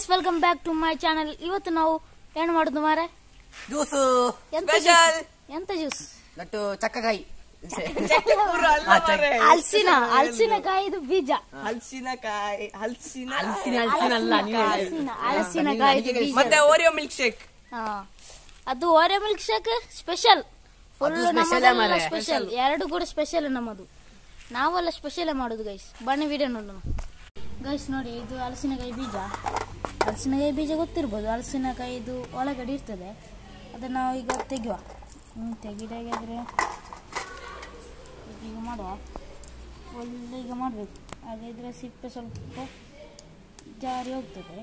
Guys welcome back to my channel ಇವತ್ತು ನಾವು ಏನು ಮಾಡುದು ಮಾರೆ ಜ್ಯೂಸು ಎಂತ ಸ್ಪೆಷಲ್ ಜ್ಯೂಸ್ ಎಂತ ಜ್ಯೂಸ್ ನಟ್ಟು ಚಕ್ಕಕಾಯಿ ಹಲ್ಸಿನ ಹಲ್ಸಿನಕಾಯಿದು ಬೀಜ ಹಲಸಿನಕಾಯಿ ಹಲಸಿನ ಹಲಸಿನ ಹಲಸಿನ ಅಲ್ಲ ನೀವು ಹೇಳಿ. ಹಲಸಿನ ಹಲಸಿನಕಾಯಿದು ಬೀಜ ಮತ್ತೆ ಓರಿಯೋ ಮಿಲ್ಕ್ ಶೇಕ್ ಹಾ. ಅದು ಓರೆ ಮಿಲ್ಕ್ ಶೇಕ್ ಸ್ಪೆಷಲ್ ಫುಲ್ ಅದು special ಆ ಮಾರ್ರೆ. ಸ್ಪೆಷಲ್ ಎರಡು ಕೂಡ ಸ್ಪೆಷಲ್ ನಮ್ಮದು ನಾವೆಲ್ಲ ಸ್ಪೆಷಲ್ ಮಾಡೋದು ಗೈಸ್ ಬನ್ನಿ ವಿಡಿಯೋ ನೋಡೋಣ ಗೈಸ್ ನೋಡಿ ಇದು ಹಲಸಿನಕಾಯಿ ಬೀಜ ಹಲಸಿನಕಾಯಿ ಬೀಜ ಗೊತ್ತಿರ್ಬೋದು ಹಲಸಿನಕಾಯಿ ಇದು ಒಳಗಡೆ ಇರ್ತದೆ ಅದನ್ನು ನಾವು ಈಗ ತೆಗೆಯುವ ಹ್ಮ್, ತೆಗಿದಾಗಾದ್ರೆ ಈಗ ಮಾಡುವ ಒಳ್ಳೆ ಈಗ ಮಾಡಬೇಕು ಹಾಗಾದ್ರೆ ಸಿಪ್ಪೆ ಸ್ವಲ್ಪ ಜಾರಿ ಹೋಗ್ತದೆ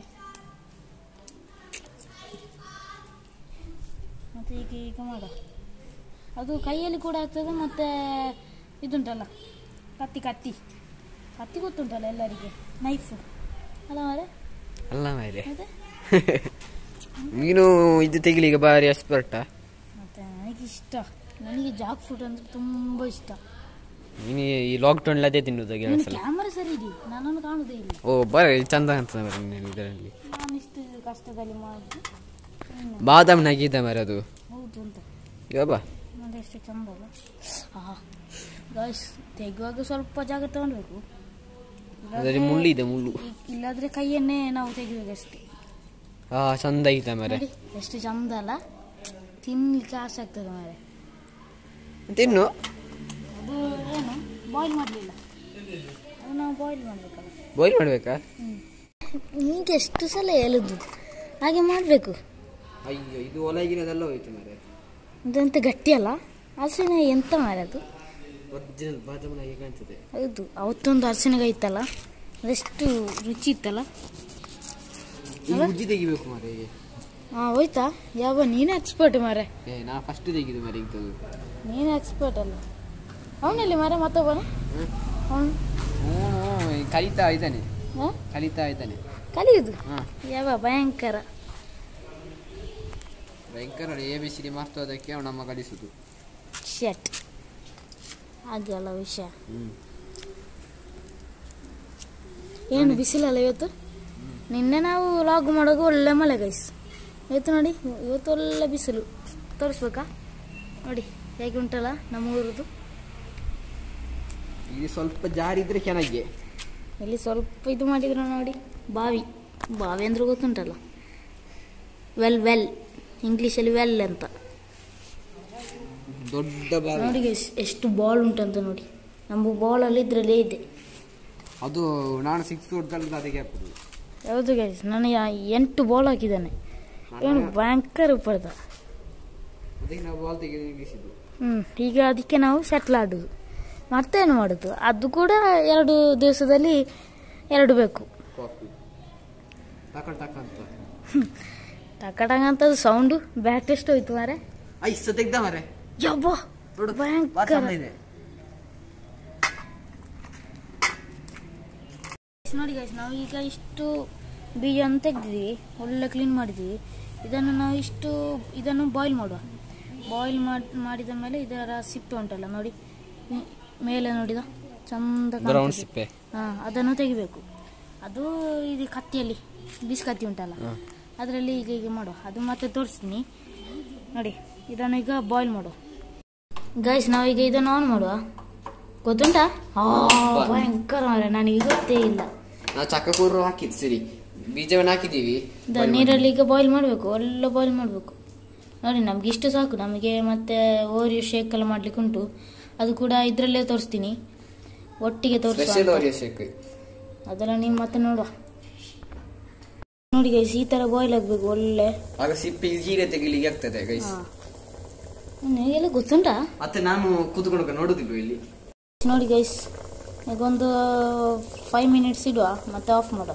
ಮತ್ತು ಈಗ ಈಗ ಮಾಡ ಅದು ಕೈಯಲ್ಲಿ ಕೂಡ ಆಗ್ತದೆ ಮತ್ತು ಇದುಂಟಲ್ಲ ಕತ್ತಿ ಕತ್ತಿ ಕತ್ತಿ ಗೊತ್ತುಂಟಲ್ಲ ಎಲ್ಲರಿಗೆ ನೈಫು ಅಲ್ಲ ಮಾರೆ ಅಲ್ಲ ಮಾರೆ ಮತ್ತೆ ನೀನು ಇದು ತೆಗಿಲಿಕ್ಕೆ ಬಾರಿ ಎಕ್ಸ್ಪರ್ಟ ಮತ್ತು ನನಗೆ ಇಷ್ಟ ನನಗೆ ಜಾಕ್ ಫ್ರೂಟ್ ಅಂದರೆ ತುಂಬ ಇಷ್ಟ ನೀನು ಈ ಲಾಕ್ಡೌನ್ ಅದೇ ತಿನ್ನುವುದು ನೀನು ಕೆಲಸ ಕ್ಯಾಮರಾ ಸರಿ ಇಡಿ ನನ್ನನ್ನು ಕಾಣುವುದೇ ಇಲ್ಲ ಓ ಬರ ಚಂದ ಕಾಣ್ತದೆ ಮರ ನೀನು ಇದರಲ್ಲಿ ನಾನು ಇಷ್ಟು ಕಷ್ಟದಲ್ಲಿ ಮಾಡಿದ್ದು ಬಾದಾಮ್ ನಗೀದ ಮರ ಅದು ಹೌದು ಅಂತ ಇವ ಬಾ ಮತ್ತೆ ಎಷ್ಟು ಚಂದ ಅಲ್ಲ ಹಾಂ ಗಾಯ್ಸ್ ತೆಗುವಾಗ ಸ್ವಲ್ಪ ಜಾಗ ತಗೊಳ್ಬೇಕು ಅದರಲ್ಲಿ ಮುಳ್ಳು ಇದೆ ಮುಳ್ಳು ಇಲ್ಲಾದ್ರೆ ಕೈಯನ್ನೇ ನಾವು ತೆಗಿಬೇಕಷ್ಟೇ ಹಾ ಚಂದ ಐತ ಮರ ನೋಡಿ ಎಷ್ಟು ಚಂದ ಅಲ್ಲ ತಿನ್ಲಿಕ್ಕೆ ಆಸೆ ಆಗ್ತದೆ ಮಾರೆ ತಿನ್ನು ಅದು ಏನು ಬಾಯ್ಲ್ ಮಾಡಲಿಲ್ಲ ಅದು ನಾವು ಬಾಯ್ಲ್ ಮಾಡಬೇಕಲ್ಲ ಬಾಯ್ಲ್ ಮಾಡ್ಬೇಕಾ ನಿಮಗೆ ಎಷ್ಟು ಸಲ ಹೇಳುದು ಹಾಗೆ ಮಾಡಬೇಕು ಅಯ್ಯೋ ಇದು ಒಳಗಿನದೆಲ್ಲ ಹೋಯ್ತು ಮರ ಇದಂತ ಗಟ್ಟಿ ಅಲ್ಲ ಹಲಸಿನ ಎಂತ ಮಾರೆ ಅದು ಒರಿಜಿನಲ್ ಬಾದಾಮ್ ಆಗಿ ಕಾಣ್ತದೆ ಹೌದು ಅವತ್ತೊಂದು ಹಲಸಿನಕಾಯಿ ಇತ್ತಲ್ಲ ಅದೆಷ್ಟು ರುಚಿ ಇತ್ತಲ್ಲ ಈ ಉಜ್ಜಿ ತೆಗಿಬೇಕು ಮರ ಹಾಂ ಹೋಯ್ತಾ ಯಾವ ನೀನೇ ಎಕ್ಸ್ಪರ್ಟ್ ಮಾರೆ ಏ ನಾ ಫಸ್ಟ್ ತೆಗಿದು ಮರ ಇಂಥದ್ದು ನೀನು ಎಕ್ಸ್ಪರ್ಟ್ ಅಲ್ಲ ಅವನಲ್ಲಿ ಮಾರೆ ಮತ್ತೊಬ್ಬನ ಅವನು ಹ್ಞೂ ಕಲಿತಾ ಇದ್ದಾನೆ ಹಾಂ ಕಲಿತಾ ಇದ್ದಾನೆ ಕಲಿಯುದು ಹಾಂ ಯಾವ ಭಯಂಕರ ಭಯಂಕರ ಎ ಬಿ ಸಿ ಡಿ ಮಾಡ್ತು ಅದಕ್ಕೆ ಅವನು ನಮ್ಮ ಕಲಿಸುದು ಶಟ್ ಹಾಗೆ ಅಲ್ಲ ವಿಷಯ ಹ್ಮ್. ಏನು ಬಿಸಿಲಲ್ಲ ಇವತ್ತು ನಿನ್ನೆ ನಾವು ಲಾಗ್ ಮಾಡೋದು ಒಳ್ಳೆ ಮಳೆ ಗೈಸ್ ಇವತ್ತು ನೋಡಿ ಇವತ್ತು ಒಳ್ಳೆ ಬಿಸಿಲು ತೋರಿಸ್ಬೇಕಾ ನೋಡಿ ಹೇಗೆ ಉಂಟಲ್ಲ ನಮ್ಮ ಊರದು ಇದು ಸ್ವಲ್ಪ ಜಾರಿ ಇದ್ರೆ ಚೆನ್ನಾಗಿ ಇಲ್ಲಿ ಸ್ವಲ್ಪ ಇದು ಮಾಡಿದ್ರು ನೋಡಿ ಬಾವಿ ಬಾವಿ ಅಂದ್ರೆ ಗೊತ್ತುಂಟಲ್ಲ ವೆಲ್ ವೆಲ್ ಇಂಗ್ಲೀಷಲ್ಲಿ ವೆಲ್ ಅಂತ ದೊಡ್ಡ ಬಾವಿ ನೋಡಿ guys, ಎಷ್ಟು ಬಾಲ್ ಉಂಟಂತ ನೋಡಿ ನಮ್ಮ ಬಾಲಲ್ಲಿ ಇದರಲ್ಲೇ ಇದೆ ಅದು ನಾನು ಸಿಕ್ಸ್ ಹೊಡ್ದಲ್ಲ ಅದಕ್ಕೆ ಹಾಕುದು ಹೌದು ಗೈಸ್ ನನಗೆ ಆ ಎಂಟು ಬಾಲ್ ಹಾಕಿದ್ದಾನೆ ಇವನು ಭಯಂಕರ ಪಡೆದ ಅದಕ್ಕೆ ನಾವು ಬಾಲ್ ತೆಗೆದು ನಿಲ್ಲಿಸಿದ್ದು ಹ್ಞೂ ಈಗ ಅದಕ್ಕೆ ನಾವು ಸೆಟ್ಲ್ ಆಡೋದು ಮತ್ತೇನು ಮಾಡೋದು ಅದು ಕೂಡ ಎರಡು ದಿವಸದಲ್ಲಿ ಎರಡು ಬೇಕು ಕಾಫಿ ತಕೊಂಡ್ ತಕ್ಕಂತ ಟಕಟಂಗ ಅಂತ ಸೌಂಡು ಬ್ಯಾಟ್ ಎಷ್ಟು ಹೋಯ್ತು ಮಾರೆ ಐಸ್ ತೆಗ್ದ ಮರೆ ಯಬ್ಬ ನೋಡು ಭಯಂಕರ. ಬಾರಿ ಚಂದ ಇದೆ ನೋಡಿ ಗೈಸ್ ನಾವು ಈಗ ಇಷ್ಟು ಬೀಜವನ್ನು ತೆಗೆದಿದ್ದೀವಿ ಒಳ್ಳೆ ಕ್ಲೀನ್ ಮಾಡಿದ್ದೀವಿ ಇದನ್ನು ನಾವು ಇಷ್ಟು ಇದನ್ನು ಬಾಯ್ಲ್ ಮಾಡುವ ಬಾಯ್ಲ್ ಮಾಡಿ ಮಾಡಿದ ಮೇಲೆ ಇದರ ಸಿಪ್ಪೆ ಉಂಟಲ್ಲ ನೋಡಿ ಹ್ಮ್, ಮೇಲೆ ನೋಡಿದ ಚಂದ ಬ್ರೌನ್ ಕಾಣ್ತದೆ. ಸಿಪ್ಪೆ ಹಾ ಅದನ್ನು ತೆಗಿಬೇಕು ಅದು ಇದು ಕತ್ತಿಯಲ್ಲಿ ಬಿಸಿ ಕತ್ತಿ ಉಂಟಲ್ಲ ಅದರಲ್ಲಿ ಈಗ ಈಗ ಮಾಡುವ ಅದು ಮತ್ತೆ ತೋರಿಸ್ತೀನಿ ನೋಡಿ ಇದನ್ನು ಈಗ ಬಾಯ್ಲ್ ಮಾಡುವ ಗೈಸ್ ನಾವೀಗ ಇದನ್ನು ಆನ್ ಮಾಡುವ ಗೊತ್ತುಂಟಾ ಆ, ಭಯಂಕರ ಮಾರ್ರೆ, ನನಗೆ ಗೊತ್ತೇ ಇಲ್ಲ ನಾವು ಚಕ್ಕಕೂರು ಹಾಕಿದ್ ಸರಿ ಬೀಜವನ್ನು ಹಾಕಿದೀವಿ ದ ನೀರಲ್ಲಿ ಈಗ ಬಾಯ್ಲ್ ಮಾಡಬೇಕು ಒಳ್ಳೆ ಬಾಯ್ಲ್ ಮಾಡಬೇಕು ನೋಡಿ ನಮ್ಗೆ ಇಷ್ಟು ಸಾಕು ನಮಗೆ ಮತ್ತೆ ಓರಿಯೋ ಶೇಕ್ ಎಲ್ಲ ಮಾಡ್ಲಿಕ್ಕೆ ಉಂಟು ಅದು ಕೂಡ ಇದರಲ್ಲೇ ತೋರಿಸ್ತೀನಿ ಒಟ್ಟಿಗೆ ಸ್ಪೆಷಲ್ ತೋರಿಸುವ ಓರಿಯೋ ಶೇಕ್ ಅದೆಲ್ಲ ನೀವು ಮತ್ತೆ ನೋಡುವ ನೋಡಿ ಗೈಸ್ ಈ ಥರ ಬಾಯ್ಲ್ ಆಗಬೇಕು ಒಳ್ಳೆ ಆಗ ಸಿಪ್ಪೆ ಹೀರೆ ತೆಗಿಲಿಕ್ಕೆ ಆಗ್ತದೆ ಗೈಸ್ ಹಾಂ ನಿಮಗೆಲ್ಲ ಗೊತ್ತುಂಟಾ ಮತ್ತೆ ನಾನು ಕೂತ್ಕೊಂಡು ನೋಡುದಿಲ್ವ ಇಲ್ಲಿ ನೋಡಿ ಗೈಸ್ ಈಗ ಒಂದು ಫೈವ್ ಮಿನಿಟ್ಸ್ ಇಡುವ ಮತ್ತೆ ಆಫ್ ಮಾಡುವ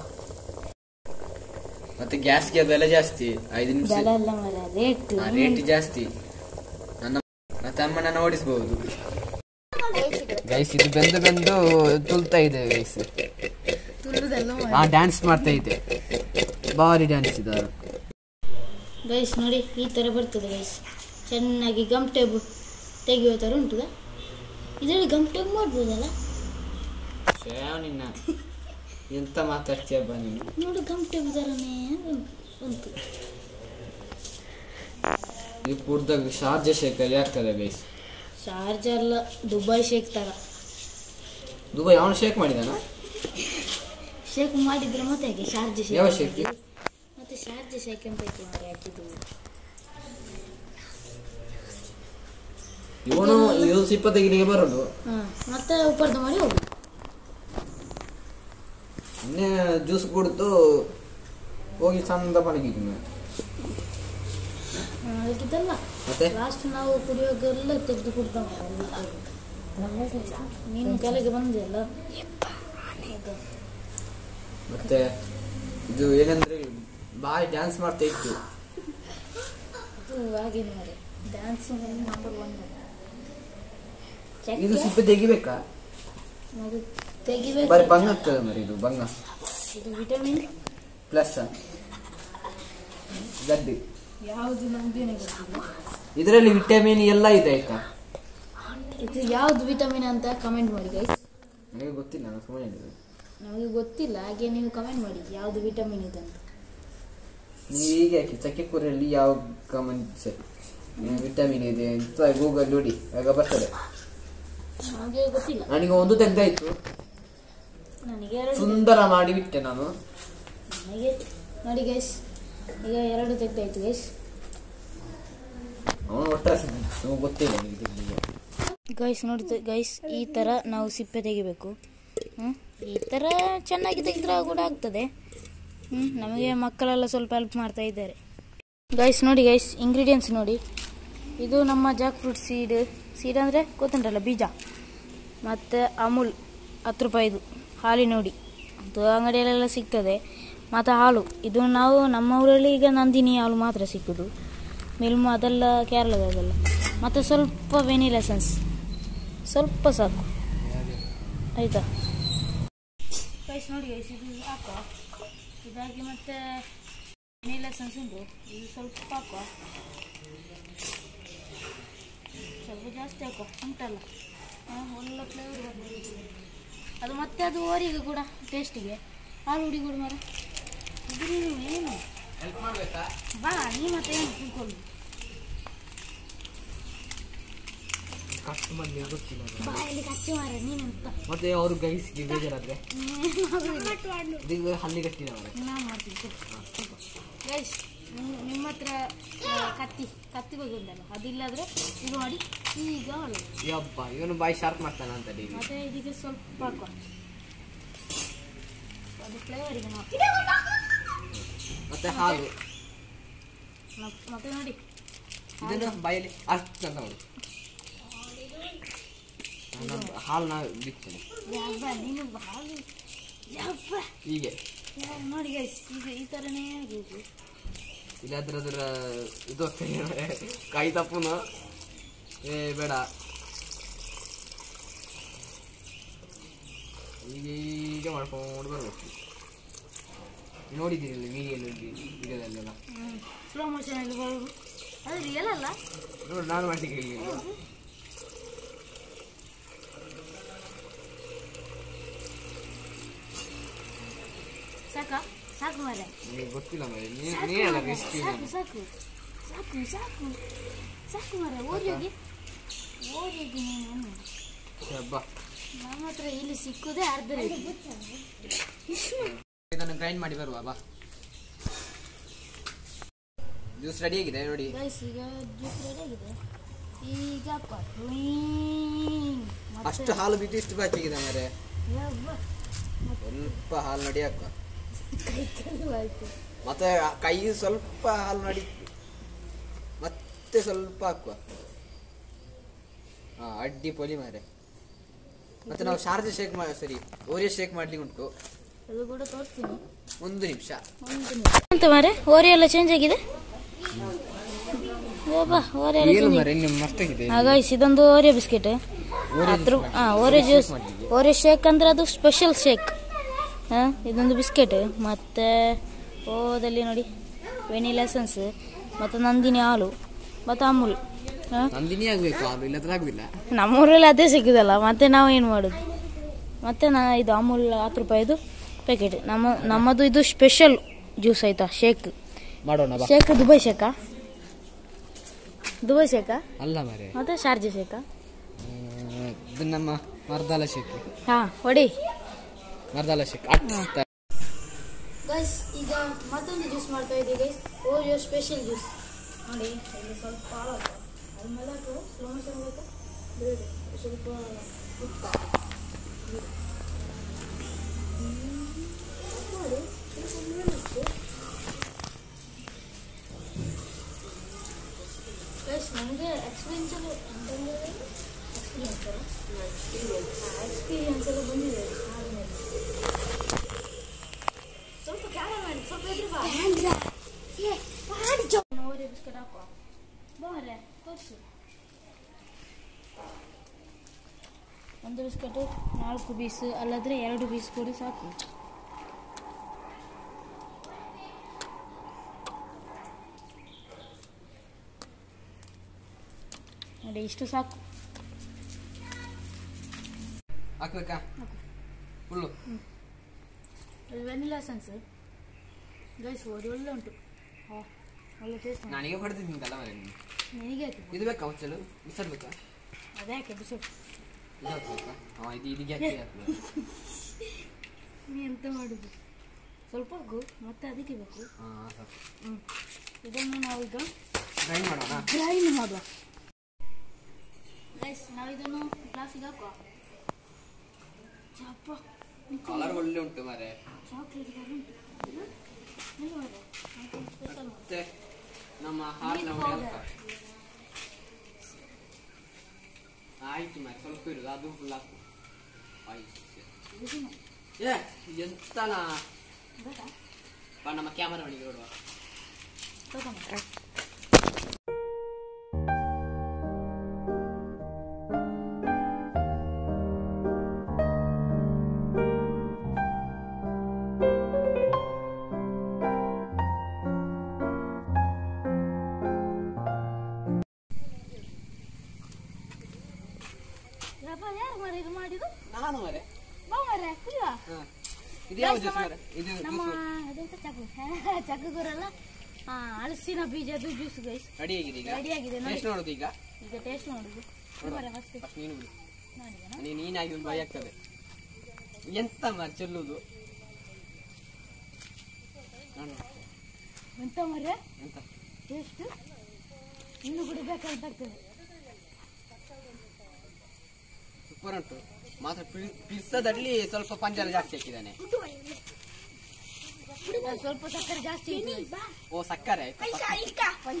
ಮತ್ತೆ ಗ್ಯಾಸ್ಗೆ ಬೆಲೆ ಜಾಸ್ತಿ ಐದು ನಿಮಿಷ ಬೆಲೆ ಎಲ್ಲ ಮರ ರೇಟ್ ರೇಟ್ ಜಾಸ್ತಿ ನನ್ನ ಮತ್ತೆ ಅಮ್ಮನನ್ನ ಓಡಿಸಬಹುದು ಗೈಸ್ ಇದು ಬೆಂದು ಬೆಂದು ತುಲ್ತಾ ಇದೆ ಗೈಸ್ ಹಾ ಡ್ಯಾನ್ಸ್ ಮಾಡ್ತಾ ಇದೆ ಭಾರಿ ಡ್ಯಾನ್ಸ್ ಇದ್ದಾರೆ ಗೈಸ್ ನೋಡಿ ಈ ಥರ ಬರ್ತದೆ ಗೈಸ್ ಚೆನ್ನಾಗಿ ಗಮ್ ಟೇಬ್ ತೆಗೆಯುವ ಥರ ಉಂಟು ಇದರಲ್ಲಿ ಗಮ್ ಟೇಬ್ ಮಾಡ್ಬೋದಲ್ಲ ನಿನ್ನ ಎಂತ ಮಾತಾಡ್ತೀಯಬ್ಬ ನೀನು ನೋಡು ಗಮಟೆ ಬಿದ್ದಾರನೇ ಉಂಟು ಇದು ಕುಡ್ದಾಗ ಶಾರ್ಜ ಶೇಕಲ್ಲಿ ಆಗ್ತದೆ ಗೈಸ್ ಶಾರ್ಜ್ ಅಲ್ಲ ದುಬೈ ಶೇಕ್ ತರ ದುಬೈ ಅವನು ಶೇಕ್ ಮಾಡಿದಾನ ಶೇಕ್ ಮಾಡಿದ್ರೆ ಮತ್ತೆ ಹೇಗೆ ಶಾರ್ಜ್ ಯಾವ ಶೇಕ್ ಶೇಕ್ ಮತ್ತೆ ಶಾರ್ಜ್ ಶೇಕ್ ಅಂತ ಇತ್ತು ಮಾರ್ರೆ ಹಾಕಿದ್ದು ಇವನು ಇದು ಸಿಪ್ಪ ತೆಗಿಲಿಕ್ಕೆ ಬರೋದು ಹಾ ಮತ್ತೆ ಉಪರ್ದ ಮಾಡಿ ಹೋಗು ಇನ್ನೇ ಜ್ಯೂಸ್ ಕುಡಿದು ಹೋಗಿ ಚಂದ ಪಣಗಿದ್ವಿ ಅದಕ್ಕಿದ್ದಲ್ಲ ಮತ್ತೆ ಲಾಸ್ಟ್ ನಾವು ಕುಡಿಯೋಗೆಲ್ಲ ತೆಗೆದು ಕುಡ್ದ ನೀನು ಕೆಳಗೆ ಬಂದಿಯಲ್ಲ ಹೌದಾ? ಮತ್ತೆ ಇದು ಏನಂದ್ರೆ ಬಾಯ್ ಡ್ಯಾನ್ಸ್ ಮಾಡ್ತಾ ಇತ್ತು ಅದು ಹಾಗೇನೆ ಮಾರೆ ಡ್ಯಾನ್ಸಿಂಗ್ ನಂಬರ್ ಒನ್ ಇದು ಸಿಪ್ಪೆ ತೆಗಿಬೇಕಾ ಅದು ತೆಗಿಬೇಕು ಬರೀ ಭಂಗ ಆಗ್ತದೆ ಮರಿ ಇದು ಭಂಗ ಇದು ವಿಟಮಿನ್ ಪ್ಲಸ್ ಗಡ್ಡಿ ಯಾವುದು ನಮ್ಗೇನೆ ಗೊತ್ತಿಲ್ಲ ಇದರಲ್ಲಿ ವಿಟಮಿನ್ ಎಲ್ಲ ಇದೆ ಆಯ್ತಾ ಇದು ಯಾವ್ದು ವಿಟಮಿನ್ ಅಂತ ಕಮೆಂಟ್ ಮಾಡಿ ಗೈಸ್ ನನಗೆ ಗೊತ್ತಿಲ್ಲ ನಾನು ಸುಮ್ಮನೆ ಹೇಳಿದೆ ನಮಗೆ ಗೊತ್ತಿಲ್ಲ ಹಾಗೆ ನೀವು ಕಮೆಂಟ್ ಮಾಡಿ ಯಾವ್ದು ವಿಟಮಿನ್ ಇದೆ ಅಂತ ನೀವು ಹೀಗೆ ಹಾಕಿ ಚಕ್ಕೆ ಕೂರಲ್ಲಿ ಯಾವ ಗಮನಿಸ ವಿಟಮಿನ್ ಇದೆ ಅಂತ ಗೂಗಲ್ ನೋಡಿ ಆಗ ಬರ್ತದೆ ನಮಗೆ ಗೊತ್ತಿಲ್ಲ ನನಗೆ ಒಂದು ತೆಗ್ದಾಯ್ತು ನನಗೆ ಎರಡು ಸುಂದರ ಮಾಡಿ ಬಿಟ್ಟೆ ನಾನು ನನಗೆ ನೋಡಿ ಗೈಸ್ ಈಗ ಎರಡು ತೆಗ್ದಾಯ್ತು ಗೈಸ್ ಅವನು ಒಟ್ಟಾರೆ ನಮಗೆ ಗೊತ್ತಿಲ್ಲ ನನಗೆ ತೆಗ್ಲಿಕ್ಕೆ. ಗೈಸ್ ನೋಡಿ ಗೈಸ್ ಈ ಥರ ನಾವು ಸಿಪ್ಪೆ ತೆಗಿಬೇಕು ಹ್ಮ್? ಈ ಥರ ಚೆನ್ನಾಗಿ ತೆಗೆದ್ರೆ ಕೂಡ ಆಗ್ತದೆ ಹ್ಮ್? ನಮಗೆ ಮಕ್ಕಳೆಲ್ಲ ಸ್ವಲ್ಪ ಹೆಲ್ಪ್ ಮಾಡ್ತಾ ಇದ್ದಾರೆ ಗೈಸ್ ನೋಡಿ ಗೈಸ್ ಇಂಗ್ರೀಡಿಯೆಂಟ್ಸ್ ನೋಡಿ ಇದು ನಮ್ಮ ಜಾಕ್ ಫ್ರೂಟ್ ಸೀಡ್ ಸೀಡ್ ಅಂದರೆ ಗೊತ್ತುಂಟಲ್ಲ ಬೀಜ ಮತ್ತು ಅಮೂಲ್ ಹತ್ತು ರೂಪಾಯಿದು ಹಾಲಿ ನೋಡಿ ಅದು ಅಂಗಡಿಯಲ್ಲೆಲ್ಲ ಸಿಗ್ತದೆ ಮತ್ತು ಹಾಲು ಇದು ನಾವು ನಮ್ಮ ಊರಲ್ಲಿ ಈಗ ನಂದಿನಿ ಹಾಲು ಮಾತ್ರ ಸಿಕ್ಕುದು ಮಿಲ್ಮು ಅದೆಲ್ಲ ಕೇರಳದಲ್ಲ ಮತ್ತು ಸ್ವಲ್ಪ ವೆನಿಲ್ ಎಸೆನ್ಸ್ ಸ್ವಲ್ಪ ಸಾಕು ಆಯಿತಾ ಗೈಸ್ ನೋಡಿ ಗೈಸ್ ಇದು ಹಾಕುವ ಇದಾಗಿ ಮತ್ತೆ ವೆನಿಲ್ ಎಸೆನ್ಸ್ ಉಂಟು ಇದು ಸ್ವಲ್ಪ ಹಾಕುವ ಸ್ವಲ್ಪ ಜಾಸ್ತಿ ಹಾಕುವ ಉಂಟಲ್ಲ ಹಾ, ಒಳ್ಳೆ ಫ್ಲೇವರ್ ಬರ್ತದೆ ಅದು ಮತ್ತೆ ಅದು ಓರಿಗೆ ಕೂಡ ಟೇಸ್ಟಿಗೆ ಹಾಲು ಹುಡಿ ಕೂಡ ಮರ ಇದು ನೀನು ಏನು ಬಾ ನೀ ಮತ್ತೆ ಏನು ತಿಳ್ಕೊಳ್ಳಿ ಕಸ್ಟಮರ್ ಗೊತ್ತಿಲ್ಲ ಅದು. ಬಾ ಇಲ್ಲಿ ಕಚ್ಚಿ ಮಾರ ನೀನೆಂತ ಮತ್ತೆ ಅವರು ಗೈಸ್ಗೆ ಬೇಜಾರಾದ್ರೆ ಇದು ಹಲ್ಲಿ ಗಟ್ಟಿದ ಮಾರ್ರೆ. ನಾನು ಮಾಡ್ತೀನಿ ಗೈಸ್ ನಿಮ್ಮ ಹತ್ರ ಆ, ಕತ್ತಿ ಕತ್ತಿ ಬಗ್ಗೆ ಉಂಟಲ್ಲ ಅದಿಲ್ಲಾದ್ರೆ ಇದು ಮಾಡಿ ಈಗ ಮಾಡುದು ಯಬ್ಬ ಇವನು ಬಾಯಿ ಶಾರ್ಪ್ ಮಾಡ್ತಾನ ಅಂತ ಡೈಲಿ ಮತ್ತೆ ಇದಕ್ಕೆ ಸ್ವಲ್ಪ ಹಾಕುವ ಅದು ಫ್ಲೇವರಿಗೆ ಮತ್ತೆ ಹಾಲು ಮತ್ತೆ ನೋಡಿ ಇದನ್ನು ಬಾಯಲ್ಲಿ ಅಷ್ಟು ಅಂತ ಮಾಡು ನಾನು ಹಾಲು ನಾ ಬಿಡ್ತೇನೆ ಯಬ್ಬ ನೀನು ಹಾಲು ಯಬ್ಬ ಹೀಗೆ ಯಾ- ನೋಡಿ ಗೈಸ್ ಈಗ ಈ ಥರನೇ ಆಗಿದೆ ಇಲ್ಲಾದ್ರೆ ಅದರ ಇದು ಹೋಗ್ತದೆ ಮಾರ್ರೆ. ಕೈ ತಪ್ಪುನು ಏ ಬೇಡ ಈಗ ಈಗ ಮಾಡ್ಕೊಂಡು ಬರ್ಬೇಕು ನೋಡಿದ್ದೀರಿ ಮೀಡಿಯಲ್ಲಿ ವಿಡಿಯೋದಲ್ಲೆಲ್ಲ ಸ್ಲೋ ಮೋಷನಲ್ಲಿ ಬರೋದು ಅದು ರಿಯಲ್ ಅಲ್ಲ ನೋಡಿ ನಾನು ಮಾಡ್ಲಿಕ್ಕೆ ಹೇಳಿಲ್ಲ ಸಾಕಾ ಸಾಕು ಮಾರೆ ನಿಮಗೆ ಗೊತ್ತಿಲ್ಲ ಮರಿ ಸಾಕು ನೀನಲ್ಲ ಮಾರ್ರೆ, ರೆಸಿಪಿ ಸಾಕು ಸಾಕು ಸಾಕು ಸಾಕು ಸಾಕು ಮಾರೆ ಓಡಿ ಹೋಗಿ ಓಡಿ ಹೋಗಿ ನೀನು ಹಬ್ಬ ನಮ್ಮ ಹತ್ರ ಇಲ್ಲಿ ಸಿಕ್ಕುದೇ ಅರ್ಧ ರೇಟ್ ಇದನ್ನು ಗ್ರೈಂಡ್ ಮಾಡಿ ಬರುವ ಬಾ ಜ್ಯೂಸ್ ರೆಡಿ ಆಗಿದೆ ನೋಡಿ ಗೈಸ್ ಈಗ ಜ್ಯೂಸ್ ರೆಡಿ ಆಗಿದೆ ಈಗ ಪಟ್ವಿಂಗ್ ಅಷ್ಟು ಹಾಲು ಬಿದ್ದು ಇಷ್ಟು ಬಾಕಿ ಆಗಿದೆ ಮಾರೆ ಯವ್ವ, ಸ್ವಲ್ಪ ಹಾಲು ನಡಿ ಹಾಕುವ ಕೈ ಕಾಲು ಆಯ್ತು ಮತ್ತೆ ಆ ಕೈ ಸ್ವಲ್ಪ ಹಾಲು ನಡಿ ಮತ್ತೆ ಸ್ವಲ್ಪ ಹಾಕುವ ಹಾ ಅಡ್ಡಿ ಪೊಲಿ ಮಾರೆ ಮತ್ತೆ ನಾವು ಶಾರ್ಜ ಶೇಕ್ ಮಾ ಸರಿ ಓರಿಯೋ ಶೇಕ್ ಮಾಡ್ಲಿಕ್ಕೆ ಉಂಟು ಅದು ಕೂಡ ತೋರಿಸ್ತೀನಿ ಒಂದು ನಿಮಿಷ ಒಂದು ನಿಮಿಷ ಅಂತ ಮಾರೆ ಓರಿ ಎಲ್ಲ ಚೇಂಜ್ ಆಗಿದೆ ಯಬ್ಬಾ, ಓರಿ ಎಲ್ಲ ಏನು ಚೇಂಜ್ ಮಾರೆ ಇನ್ನು ಮಸ್ತಾಗಿದೆ ಗೈಸ್ ಇದೊಂದು ಓರಿಯೋ ಬಿಸ್ಕೆಟ್ ಹತ್ರ ಹಾಂ ಓರಿಯೋ ಜ್ಯೂಸ್ ಓರಿಯೋ ಶೇಕ್ ಅಂದ್ರೆ ಅದು ಸ್ಪೆಷಲ್ ಶೇಕ್ ಹಾಂ ಇದೊಂದು ಬಿಸ್ಕೆಟ್ ಮತ್ತು ಓದಲ್ಲಿ ನೋಡಿ ವೆನಿಲ್ ಎಸೆನ್ಸ್ ಮತ್ತು ನಂದಿನಿ ಹಾಲು ಮತ್ತು ಅಮೂಲ್ ಹಾಂ ನಂದಿನಿ ಆಗ್ಬೇಕು ಅದು ಇಲ್ಲದ್ರೆ ಆಗುದಿಲ್ಲ ನಮ್ಮೂರಲ್ಲಿ ಅದೇ ಸಿಗುದಲ್ಲ ಮತ್ತೆ ನಾವು ಏನು ಮಾಡೋದು ಮತ್ತೆ ನಾ ಇದು ಅಮೂಲ್ ಹತ್ತು ರೂಪಾಯಿದು ಪ್ಯಾಕೆಟ್ ನಮ್ಮ ನಮ್ಮದು ಇದು ಸ್ಪೆಷಲ್ ಜ್ಯೂಸ್ ಆಯ್ತಾ ಶೇಕ್ ಮಾಡೋಣ ಬಾ ಶೇಕ್ ದುಬೈ ಶೇಕಾ ದುಬೈ ಶೇಕಾ ಅಲ್ಲ ಮರೆ ಮತ್ತೆ ಶಾರ್ಜಾ ಶೇಕಾ ಇದು ನಮ್ಮ ಮರ್ದಾಲ ಶೇಕ್ ಹಾ ಹೊಡಿ ಮರ್ದಾಲ ಶೇಕ್ ಗೈಸ್ ಈಗ ಮತ್ತೊಂದು ಜ್ಯೂಸ್ ಮಾಡ್ತಾ ಇದ್ದೀವಿ ಗೈಸ್ ಓರಿಯೋ ಸ್ಪೆಷಲ್ ಜ್ಯೂಸ್ ನೋಡಿ ಇಲ್ಲಿ ಸ್ವಲ್ಪ ಹಾಲು ಹಾಕು. ಆದ್ಮೇಲೆ ಹಾಕು ಸ್ಲೋ ಮೋಷನ್ ಬೇಕಾ ಬಿಡು. ಸ್ವಲ್ಪ ಉಪ್ಪು ಹಾಕು. ಬಿಡು. ಹ್ಮ್. ಉಪ್ಪು ಮಾಡಿ. ಸ್ವಲ್ಪ ಮೇಲೆ ಉಪ್ಪು. ಗೈಸ್ ನನಗೆ ಎಕ್ಸ್ಪೀರಿಯನ್ಸ್ ಎಲ್ಲ ಅಂತಂದ್ರೆ ಎಕ್ಸ್ಪೀರಿಯನ್ಸ್ ಎಕ್ಸ್ಪೀರಿಯನ್ಸ್ ಎಲ್ಲ ಬಂದಿದೆ ಆದ್ಮೇಲೆ ಸ್ವಲ್ಪ ಕ್ಯಾರ ಮಾಡಿ ಸ್ವಲ್ಪ ಎದುರು ಬಾ ಓರಿ ಬಿಸ್ಕೆಟ್ ಹಾಕೋ ಬಾರೆ ತೋರಿಸು ಒಂದು ಬಿಸ್ಕೆಟು ನಾಲ್ಕು ಪೀಸ್ ಅಲ್ಲಾದ್ರೆ ಎರಡು ಪೀಸ್ ಕೊಡಿ ಸಾಕು ನೋಡಿ ಇಷ್ಟು ಸಾಕು ಹಾಕ್ಬೇಕಾ ಫುಲ್ಲು ವೆನಿಲಾ ಸೆನ್ಸ್ ಗೈಸ್ ಅದು ಒಳ್ಳೆ ಉಂಟು ಹಾ ಒಳ್ಳೆ ಟೇಸ್ಟ್ ನನಗೆ ಹೊಡೆದಿದ್ದೀನಲ್ಲ ಮರೆ ನೀನು ನನಗೆ ಆಯ್ತು ಇದು ಬೇಕಾ ಹೊಚ್ಚಲು ಬಿಸಾಡ್ಬೇಕಾ ಅದೇ ಯಾಕೆ ಬಿಸಿ ಇದು ಹಾಕ್ಬೇಕಾ ಹಾಂ ಇದು ಇದಕ್ಕೆ ಹಾಕಿ ಹಾಕ್ಬೇಕು ನೀ ಎಂತ ಮಾಡುದು ಸ್ವಲ್ಪ ಹಾಕು ಮತ್ತೆ ಅದಕ್ಕೆ ಬೇಕು ಹಾಂ ಸಾಕು ಹ್ಞೂ ಇದನ್ನು ನಾವೀಗ ಗ್ರೈಂಡ್ ಮಾಡೋಣ ಗ್ರೈಂಡ್ ಮಾಡುವ ಗೈಸ್ ನಾವು ಇದನ್ನು ಗ್ಲಾಸಿಗೆ ಹಾಕುವ ಚಪ್ಪ ಕಲರ್ ಒಳ್ಳೆ ಉಂಟು ಮಾರೆ ಚಾಕ್ಲೇಟ್ ಉಂಟು ಸ್ಪೆಷಲ್ ಮತ್ತೆ ನಮ್ಮ ಹಾಲಿನ Milk ಹುಡಿ powder. ಹಾಕ ಆಯ್ತು ಮಾರೆ ಸ್ವಲ್ಪ ಇರುದು ಅದು ಫುಲ್ ಹಾಕು ಆಯ್ತು ಏ ಎಂತನಾ ಬಾ ನಮ್ಮ ಕ್ಯಾಮರಾ ಮಣಿಗೆ ನೋಡುವ ಯಾರು ಮಾರ ಇದು ಮಾಡಿದ್ದು ನಾನು ಮಾರೆ ಬಾ ಮಾರ ಕುಡಿಯುವ ಹಾ ಇದು ಯಾವ ಜ್ಯೂಸ್ ಮಾರೆ ಇದು ನಮ್ಮ ಜ್ಯೂಸ್ ಅದೆಂತ ಚಕ್ಕು ಚಕ್ಕು ಕೂರಲ್ಲ ಹಾ ಹಲಸಿನ ಬೀಜದ್ದು ಜ್ಯೂಸ್ ಗೈಸ್ ರೆಡಿ ಆಗಿದೆ ಈಗ ರೆಡಿ ಆಗಿದೆ ನೋಡಿ ಎಷ್ಟು ನೋಡುದು ಈಗ ಈಗ ಟೇಸ್ಟ್ ನೋಡುದು ಮಾರ ಫಸ್ಟ್ ಫಸ್ಟ್ ನೀನು ಬಿಡು ನೋಡಿದೆನಾ ನೀನು ನೀನಾಗಿ ಒಂದು ಭಯ ಆಗ್ತದೆ ಎಂತ ಮಾರೆ ಚೆಲ್ಲುದು ನಾನು ಎಂತ ಮಾರ್ರೆ ಎಂತ ಟೇಸ್ಟ್ ಇನ್ನು ಕುಡಿಬೇಕಂತ ಆಗ್ತದೆ ಸೂಪರ್ ಉಂಟು ಮಾತ್ರ ಪಿಜ್ಜಾದಲ್ಲಿ ಸ್ವಲ್ಪ ಪಂಜರ ಜಾಸ್ತಿ ಹಾಕಿದ್ದಾನೆ ಅದು ಸ್ವಲ್ಪ ಸಕ್ಕರೆ ಜಾಸ್ತಿ ಇದೆ ಓ ಸಕ್ಕರೆ ಆಯ್ತು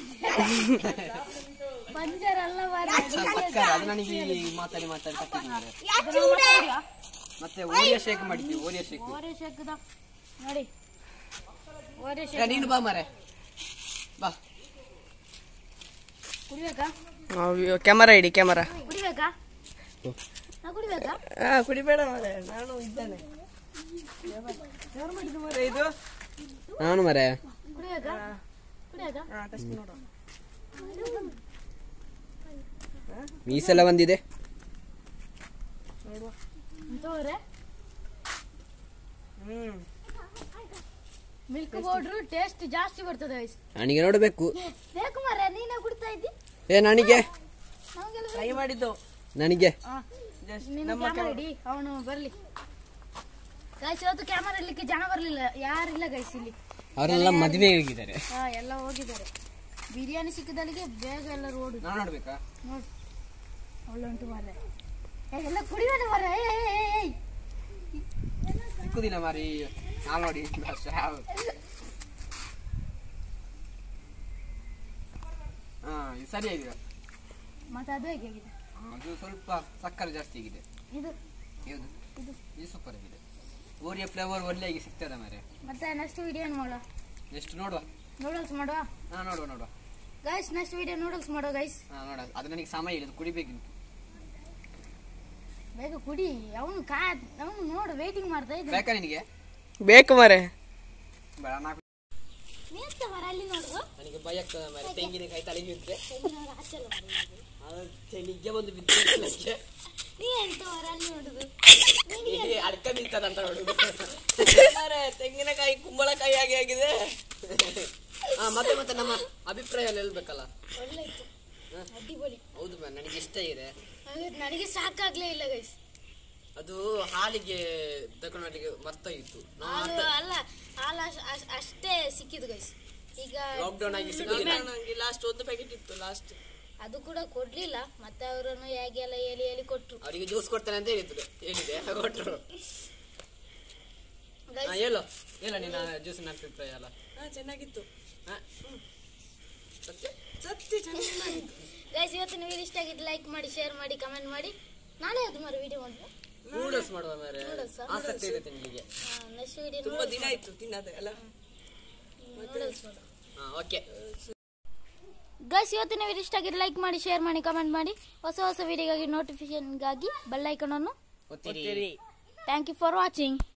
ಪಂಜರ್ ಅಲ್ಲ ಮಾರ್ರೆ, ಅದು ಸಕ್ಕರೆ ಅದು ನನಗೆ ಈ ಮಾತಾಡಿ ಮಾತಾಡಿ ತಪ್ಪಿದ್ದಾರೆ ಅದನ್ನ ಮಾಡ್ತೀಯಾ? ಮತ್ತೆ ಓರಿಯ ಶೇಕ್ ಮಾಡಿದ್ವಿ ಓರಿಯ ಶೇಕ್ ಓರೆ ಶೇಕ್ದ ನೋಡಿ ಓರೆ ಈಗ ಶೇಕ್ ನೀನು ಬಾ ಮಾರೆ ಬಾ ಕುಡಿಬೇಕಾ ಕ್ಯಾಮರಾ ಇಡಿ ಕ್ಯಾಮರಾ ಕುಡಿಬೇಕಾ ನಾ ಕುಡಿಬೇಕಾ ಹಾ ಕುಡಿಬೇಡ ಮಾರೆ ನಾನು ಇದ್ದೇನೆ ಯಾರು ಮಾಡಿದ್ದು ಮಾರೆ ಇದು ನಾನು ಮರೆ ಕುಡಿಬೇಕಾ ಕುಡಿಬೇಕಾ ಹಾ ಟೆಸ್ಟ್ ನೋಡು ಮೀಸೆಲ್ಲ ಬಂದಿದೆ ನೋಡುವ ಎಂತವ್ರೆ ಹ್ಮ್ ಮಿಲ್ಕ್ ಪೌಡ್ರು ಟೇಸ್ಟ್ ಜಾಸ್ತಿ ಬರ್ತದೆ guys. ನನಗೆ ನೋಡಬೇಕು ಬೇಕು ಮಾರ್ರೆ ನೀನೇ ಕುಡಿತಾ ಇದ್ದಿ ಏ ನನಗೆ ನಮಗೆಲ್ಲ ಟ್ರೈ ಮಾಡಿದ್ದು ನನಗೆ ಹಾ ಜಸ್ಟ್ ನಿನ್ನ ನಮ್ಮ ಕ್ಯಾಮರಾ ಇಡಿ ಅವನು ಬರ್ಲಿ ಗೈಸ್ ಇವತ್ತು ಕ್ಯಾಮರಾ ಇರ್ಲಿಕ್ಕೆ ಜನ ಬರ್ಲಿಲ್ಲ ಯಾರಿಲ್ಲ ಗೈಸ್ ಇಲ್ಲಿ ಅವರೆಲ್ಲ ಮದುವೆ ಹೋಗಿದ್ದಾರೆ ಹಾ ಎಲ್ಲ ಹೋಗಿದ್ದಾರೆ ಬಿರಿಯಾನಿ ಸಿಕ್ಕದಲ್ಲಿಗೆ ಬೇಗ ಎಲ್ಲರೂ ಓಡು ನಾನು ನೋಡ್ಬೇಕಾ ನೋಡಿ ಒಳ್ಳೆ ಉಂಟು ಮಾರ್ರೆ ಏ, ಎಲ್ಲ ಕುಡಿಬೇಡ ಮಾರ್ರೆ ಏಯ್, ಏಯ್, ಏಯ್, ಏಯ್. ಸಿಕ್ಕುದಿಲ್ಲ ಮಾರಿ ನಾನು ನೋಡಿ ಅಷ್ಟೇ ಹಾ ಇದು ಸರಿಯಾಗಿದೆ ಮತ್ತೆ ಅದು ಹೇಗೆ ಆಗಿದೆ ಅದು ಸ್ವಲ್ಪ ಸಕ್ಕರೆ ಜಾಸ್ತಿ ಆಗಿದೆ ಇದು ಯಾವುದು ಇದು ಇದು ಸೂಪರ್ ಆಗಿದೆ ಓರಿಯ ಫ್ಲೇವರ್ ಒಳ್ಳೆಯಾಗಿ ಸಿಗ್ತದೆ ಮಾರೆ ಮತ್ತೆ ನೆಕ್ಸ್ಟ್ ವಿಡಿಯೋ ಏನು ಮಾಡುವ ಎಷ್ಟು ನೋಡುವ ನೂಡಲ್ಸ್ ಮಾಡುವ ಹಾ ನೋಡುವ ನೋಡುವ ಗೈಸ್ ನೆಕ್ಸ್ಟ್ ವಿಡಿಯೋ ನೂಡಲ್ಸ್ ಮಾಡುವ ಗೈಸ್ ಹಾ ನೋಡುವ ಅದು ನನಗೆ ಸಮಯ ಇಲ್ಲ ಅದು ಕುಡಿಬೇಕಿತ್ತು ಬೇಗ ಕುಡಿ ಅವನು ಕಾ ಅವನು ನೋಡು ವೇಟಿಂಗ್ ಮಾಡ್ತಾ ಇದ್ದಾನೆ ಬೇಕಾ ನಿನಗೆ ಬೇಕು ಮಾರೆ ಬೇಡ ನಾ ನಿಂತ ಮರ ಅಲ್ಲಿ ನೋಡು ನನಗೆ ಭಯ ಆಗ್ತದೆ ಮಾರೆ ತೆಂಗಿನಕಾಯಿ ತಲೆಗೆ ಬಿದ್ದರೆ ಅದು ತೆಲಿಗೆ ಬಂದು ಬಿದ್ದರೆ ನೀ ಎಂತ ಅಲ್ಲಿ ನೋಡುದು ಅಡ್ಕ ನಿಂತದಂತ ನೋಡುದು ಮಾರ್ರೆ, ತೆಂಗಿನಕಾಯಿ ಕುಂಬಳಕಾಯಿ ಆಗಿ ಆಗಿದೆ ಹಾ ಮತ್ತೆ ಮತ್ತೆ ನಮ್ಮ ಅಭಿಪ್ರಾಯ ಎಲ್ಲ ಹೇಳ್ಬೇಕಲ್ಲ ಒಳ್ಳೆ ಇತ್ತು ಅಡ್ಡಿಪೊಳಿ ಹೌದು ಮ್ಯಾಮ್ ನನಗೆ ಇಷ್ಟ ಇದೆ ಹಾಗೆ ನನಗೆ ಸಾಕಾಗ್ಲೇ ಇಲ್ಲ ಗೈಸ್ ಅದು ಹಾಲಿಗೆ ತಗೊಂಡಿಗೆ ಮರ್ತೋಗಿತ್ತು ನಾವು ಹಾಲು ಅಲ್ಲ ಹಾಲು ಅಶ್- ಅಶ್- ಅಷ್ಟೇ ಸಿಕ್ಕಿದ್ದು ಗೈಸ್ ಈಗ ಲಾಕ್ಡೌನ್ ಆಗಿ ಸಿಗಲಿಲ್ಲ ನಂಗೆ ಲಾಸ್ಟ್ ಒಂದು ಪ್ಯಾಕೆಟ್ ಇತ್ತು ಲಾಸ್ಟ್ ಅದು ಕೂಡ ಕೊಡ್ಲಿಲ್ಲ ಮತ್ತೆ ಅವರನ್ನು ಹೇಗೆ ಎಲ್ಲ ಹೇಳಿ ಹೇಳಿ ಕೊಟ್ರು ಅವರಿಗೆ ಜ್ಯೂಸ್ ಕೊಡ್ತೇನೆ ಅಂತ ಹೇಳಿದ್ರು ಹೇಳಿದೆ ಕೊಟ್ಟರು Guys, ಹಾ ಹೇಳು ಹೇಳ ನಿನ್ನ ಜ್ಯೂಸಿನ ಅಭಿಪ್ರಾಯ ಅಲ್ಲ ಹಾ ಚೆನ್ನಾಗಿತ್ತು ಹಾ? ಸತ್ಯ ಸತ್ಯ ಚೆನ್ನಾಗಿತ್ತು ಗೈಸ್ ಇವತ್ತಿನ ವಿಡಿಯೋ ಇಷ್ಟ ಆಗಿದ್ದು ಲೈಕ್ ಮಾಡಿ ಶೇರ್ ಮಾಡಿ ಕಮೆಂಟ್ ಮಾಡಿ ನಾಳೆ ಅದು ಮಾರು ವಿಡಿಯೋ ಮಾಡಿದ್ರೆ ನೂಡಲ್ಸ್ ಮಾಡುವ ಮಾರೆ Noodles ಆ? ಆಸಕ್ತಿ ಇದೆ ತಿನ್ಲಿಕ್ಕೆ ನೆಕ್ಸ್ಟ್ ವಿಡಿಯೋ ತುಂಬಾ ದಿನ ಆಯ್ತು ತಿನ್ನದೆ ಅಲ್ಲ ಹಾ ಓಕೆ ಗೈಸ್ ಇವತ್ತಿನ ವಿಡಿಯೋ ಇಷ್ಟ ಆಗಿದ್ದು ಲೈಕ್ ಮಾಡಿ ಶೇರ್ ಮಾಡಿ ಕಮೆಂಟ್ ಮಾಡಿ ಹೊಸ ಹೊಸ ವಿಡಿಯೋಗಾಗಿ ನೋಟಿಫಿಕೇಶನ್ಗಾಗಿ ಬೆಲ್ ಐಕನನ್ನು ಒತ್ತಿರಿ ಥ್ಯಾಂಕ್ ಯು ಫಾರ್ ವಾಚಿಂಗ್